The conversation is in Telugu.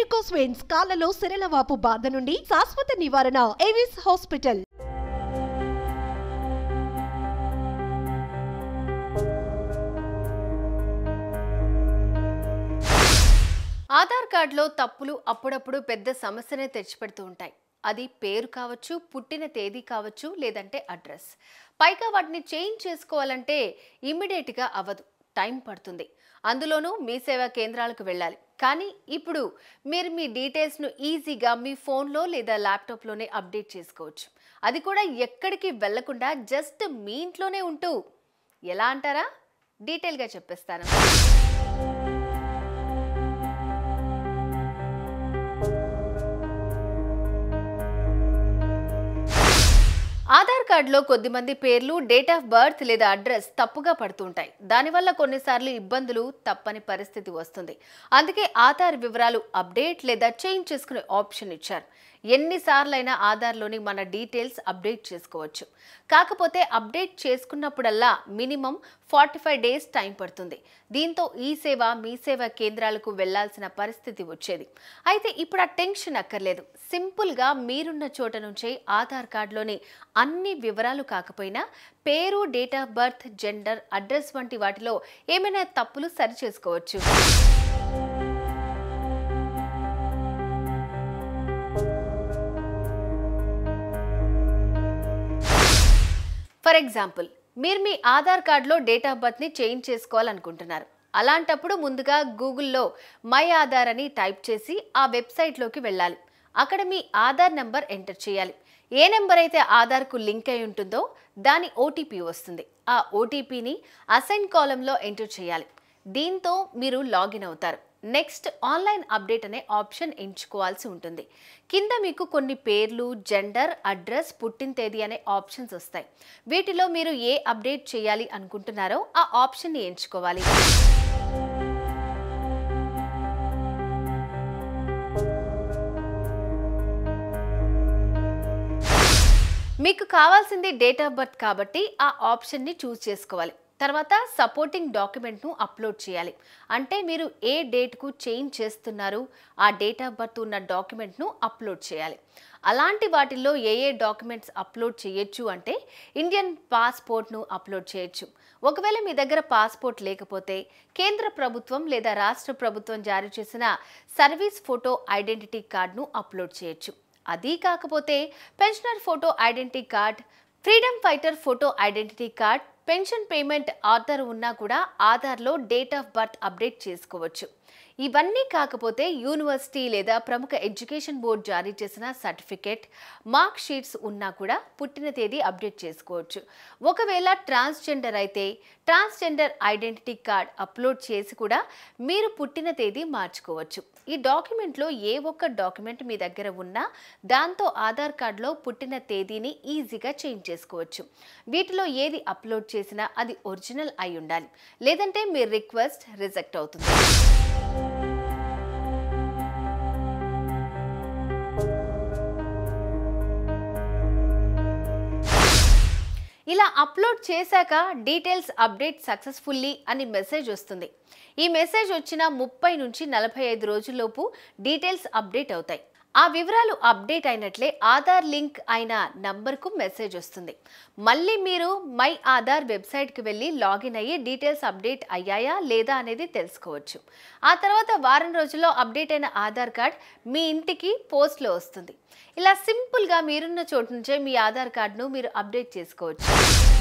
వెరికోస్ వెయిన్స్ కాళ్లలో సిరలవాపు బాధ నుండి శాశ్వత నివారణ ఏవిస్ హాస్పిటల్ ఆధార్ కార్డులో తప్పులు అప్పుడప్పుడు పెద్ద సమస్యనే తెచ్చిపెడుతూ ఉంటాయి అది పేరు కావచ్చు పుట్టిన తేదీ కావచ్చు లేదంటే అడ్రస్ పైగా వాటిని చేంజ్ చేసుకోవాలంటే ఇమ్మీడియట్గా అవ్వదు టైం పడుతుంది అందులోనూ మీ సేవా కేంద్రాలకు వెళ్ళాలి కానీ ఇప్పుడు మీరు మీ డీటెయిల్స్ను ఈజీగా మీ ఫోన్లో లేదా ల్యాప్టాప్లోనే అప్డేట్ చేసుకోవచ్చు అది కూడా ఎక్కడికి వెళ్లకుండా జస్ట్ మీ ఇంట్లోనే ఉంటూ ఎలా అంటారా డీటెయిల్గా చెప్పేస్తాను ఆధార్ కార్డులో కొద్దిమంది పేర్లు డేట్ ఆఫ్ బర్త్ లేదా అడ్రస్ తప్పుగా పడుతుంటాయి దానివల్ల కొన్నిసార్లు ఇబ్బందులు తప్పని పరిస్థితి వస్తుంది అందుకే ఆధార్ వివరాలు అప్డేట్ లేదా చేంజ్ చేసుకునే ఆప్షన్ ఇచ్చారు ఎన్నిసార్లైనా ఆధార్లోని మన డీటెయిల్స్ అప్డేట్ చేసుకోవచ్చు కాకపోతే అప్డేట్ చేసుకున్నప్పుడల్లా minimum forty five days time పడుతుంది దీంతో ఈ సేవ మీ సేవ కేంద్రాలకు వెళ్లాల్సిన పరిస్థితి వచ్చేది అయితే ఇప్పుడు ఆ టెన్షన్ అక్కర్లేదు సింపుల్గా మీరున్న చోట నుంచే ఆధార్ కార్డులోని అన్ని వివరాలు కాకపోయినా పేరు date of birth gender address వంటి వాటిలో ఏమైనా తప్పులు సరి చేసుకోవచ్చు ఫర్ ఎగ్జాంపుల్ మీరు మీ ఆధార్ కార్డులో డేట్ ఆఫ్ బర్త్ని చేంజ్ చేసుకోవాలనుకుంటున్నారు అలాంటప్పుడు ముందుగా గూగుల్లో మై ఆధార్ అని టైప్ చేసి ఆ వెబ్సైట్లోకి వెళ్ళాలి అక్కడ మీ ఆధార్ నెంబర్ ఎంటర్ చేయాలి ఏ నెంబర్ అయితే ఆధార్కు లింక్ అయి ఉంటుందో దాని ఓటీపీ వస్తుంది ఆ ఓటీపీని అసైన్ కాలంలో ఎంటర్ చేయాలి దీంతో మీరు లాగిన్ అవుతారు నెక్స్ట్ ఆన్లైన్ అప్డేట్ అనే ఆప్షన్ ఎంచుకోవాల్సి ఉంటుంది కింద మీకు కొన్ని పేర్లు జెండర్ అడ్రస్ పుట్టిన తేదీ అనే ఆప్షన్స్ వస్తాయి వీటిలో మీరు ఏ అప్డేట్ చేయాలి అనుకుంటున్నారో ఆ ఆప్షన్ని ఎంచుకోవాలి మీకు కావాల్సింది డేట్ ఆఫ్ బర్త్ కాబట్టి ఆ ఆప్షన్ని చూస్ చేసుకోవాలి తర్వాత సపోర్టింగ్ డాక్యుమెంట్ను అప్లోడ్ చేయాలి అంటే మీరు ఏ డేట్కు చేంజ్ చేస్తున్నారు ఆ డేట్ ఆఫ్ బర్త్ ఉన్న డాక్యుమెంట్ను అప్లోడ్ చేయాలి అలాంటి వాటిల్లో ఏ ఏ డాక్యుమెంట్స్ అప్లోడ్ చేయొచ్చు అంటే ఇండియన్ పాస్పోర్ట్ను అప్లోడ్ చేయొచ్చు ఒకవేళ మీ దగ్గర పాస్పోర్ట్ లేకపోతే కేంద్ర ప్రభుత్వం లేదా రాష్ట్ర ప్రభుత్వం జారీ చేసిన సర్వీస్ ఫోటో ఐడెంటిటీ కార్డును అప్లోడ్ చేయొచ్చు అదీ కాకపోతే pensioner photo identity card freedom fighter photo identity card pension payment order ఉన్నా కూడా ఆధార్లో డేట్ ఆఫ్ బర్త్ అప్డేట్ చేసుకోవచ్చు ఇవన్నీ కాకపోతే యూనివర్సిటీ లేదా ప్రముఖ ఎడ్యుకేషన్ బోర్డు జారీ చేసిన సర్టిఫికేట్ మార్క్ షీట్స్ ఉన్నా కూడా పుట్టిన తేదీ అప్డేట్ చేసుకోవచ్చు ఒకవేళ ట్రాన్స్జెండర్ అయితే ట్రాన్స్జెండర్ ఐడెంటిటీ కార్డ్ అప్లోడ్ చేసి కూడా మీరు పుట్టిన తేదీ మార్చుకోవచ్చు ఈ డాక్యుమెంట్లో ఏ ఒక్క డాక్యుమెంట్ మీ దగ్గర ఉన్నా దాంతో ఆధార్ కార్డులో పుట్టిన తేదీని ఈజీగా చేంజ్ చేసుకోవచ్చు వీటిలో ఏది అప్లోడ్ చేసినా అది ఒరిజినల్ అయి ఉండాలి లేదంటే మీ రిక్వెస్ట్ రిజెక్ట్ అవుతుంది ఇలా అప్లోడ్ చేశాక డీటెయిల్స్ అప్డేట్ సక్సెస్ఫుల్లీ అని మెసేజ్ వస్తుంది ఈ మెసేజ్ వచ్చిన ముప్పై నుంచి నలభై ఐదు రోజుల్లోపు డీటెయిల్స్ అప్డేట్ అవుతాయి ఆ వివరాలు అప్డేట్ అయినట్లే ఆధార్ లింక్ అయిన నంబర్కు మెసేజ్ వస్తుంది మళ్ళీ మీరు మై ఆధార్ వెబ్సైట్కి వెళ్ళి లాగిన్ అయ్యి డీటెయిల్స్ అప్డేట్ అయ్యాయా లేదా అనేది తెలుసుకోవచ్చు ఆ తర్వాత వారం రోజుల్లో అప్డేట్ అయిన ఆధార్ కార్డ్ మీ ఇంటికి పోస్ట్లో వస్తుంది ఇలా సింపుల్గా మీరున్న చోటు నుంచే మీ ఆధార్ కార్డును మీరు అప్డేట్ చేసుకోవచ్చు